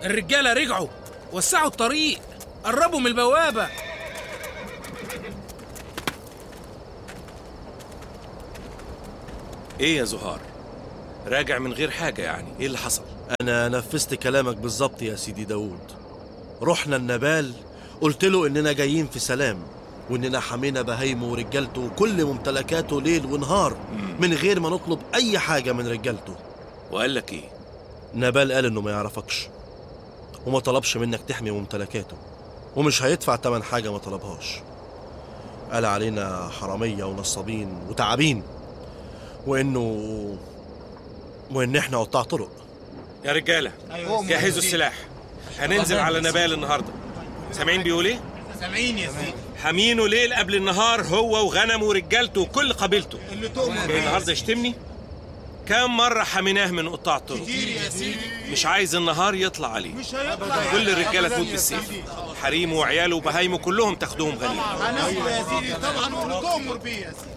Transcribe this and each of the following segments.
الرجالة رجعوا وسعوا الطريق قربوا من البوابة ايه يا زهار راجع من غير حاجة يعني ايه اللي حصل أنا نفذت كلامك بالظبط يا سيدي داوود رحنا النبال قلت له إننا جايين في سلام وإننا حمينا بهايمه ورجالته وكل ممتلكاته ليل ونهار من غير ما نطلب أي حاجة من رجالته وقال لك ايه نبال قال إنه ما يعرفكش وما طلبش منك تحمي ممتلكاته ومش هيدفع تمن حاجة ما طلبهاش قال علينا حرامية ونصابين وتعابين وإنه وإن إحنا قطاع طرق يا رجالة جهزوا السلاح هننزل على نبال النهاردة سامعين بيقول ايه سامعين يا سيدي حامينه ليل قبل النهار هو وغنمه ورجالته وكل قبيلته اللي تؤمر جاي النهارده يشتمني كم مرة حميناه من قطاع الطرق كتير يا سيدي مش عايز النهار يطلع عليه مش هيطلع كل الرجالة تموت بالسيف حريمه وعياله وبهايمه كلهم تاخدوهم غنيمة هناخده يا سيدي طبعا واللي تؤمر بيه يا سيدي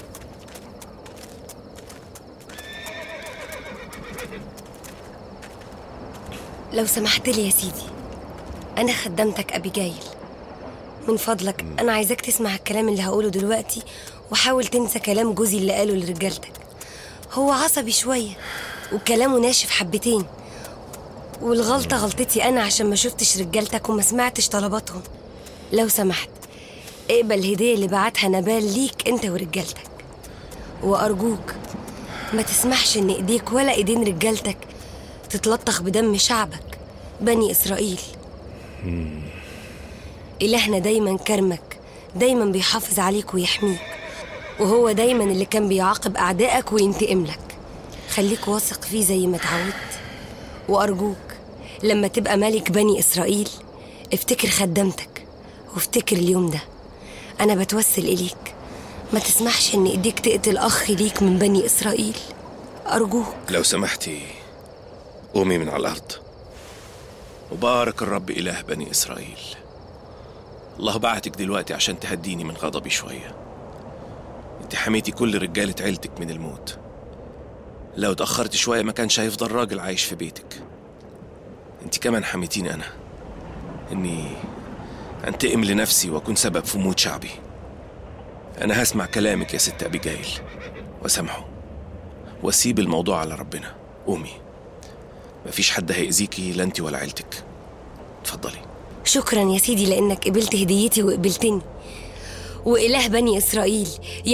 لو سمحت لي يا سيدي أنا خدمتك أبيجايل من فضلك أنا عايزاك تسمع الكلام اللي هقوله دلوقتي وحاول تنسى كلام جوزي اللي قاله لرجالتك هو عصبي شوية وكلامه ناشف حبتين والغلطة غلطتي أنا عشان ما شفتش رجالتك وما سمعتش طلباتهم لو سمحت اقبل الهدية اللي بعتها نبال ليك أنت ورجالتك وأرجوك ما تسمحش إن إيديك ولا إيدين رجالتك تتلطخ بدم شعبك بني إسرائيل إلهنا دايما كرمك دايما بيحافظ عليك ويحميك وهو دايما اللي كان بيعاقب أعدائك وينتقم لك خليك واثق فيه زي ما اتعودت وأرجوك لما تبقى ملك بني إسرائيل افتكر خدمتك وافتكر اليوم ده أنا بتوسل إليك ما تسمحش إن إيديك تقتل أخ ليك من بني إسرائيل أرجوك لو سمحتي قومي من على الأرض وبارك الرب إله بني إسرائيل الله بعتك دلوقتي عشان تهديني من غضبي شوية انت حميتي كل رجالة عيلتك من الموت لو اتأخرت شوية ما كانش هيفضل راجل عايش في بيتك انت كمان حميتيني أنا إني أنتقم لنفسي وأكون سبب في موت شعبي أنا هسمع كلامك يا ست أبيجايل وأسامحه وأسيب الموضوع على ربنا قومي مفيش حد هيأذيكي لا انت ولا عيلتك اتفضلي شكرا يا سيدي لأنك قبلت هديتي وقبلتني وإله بني إسرائيل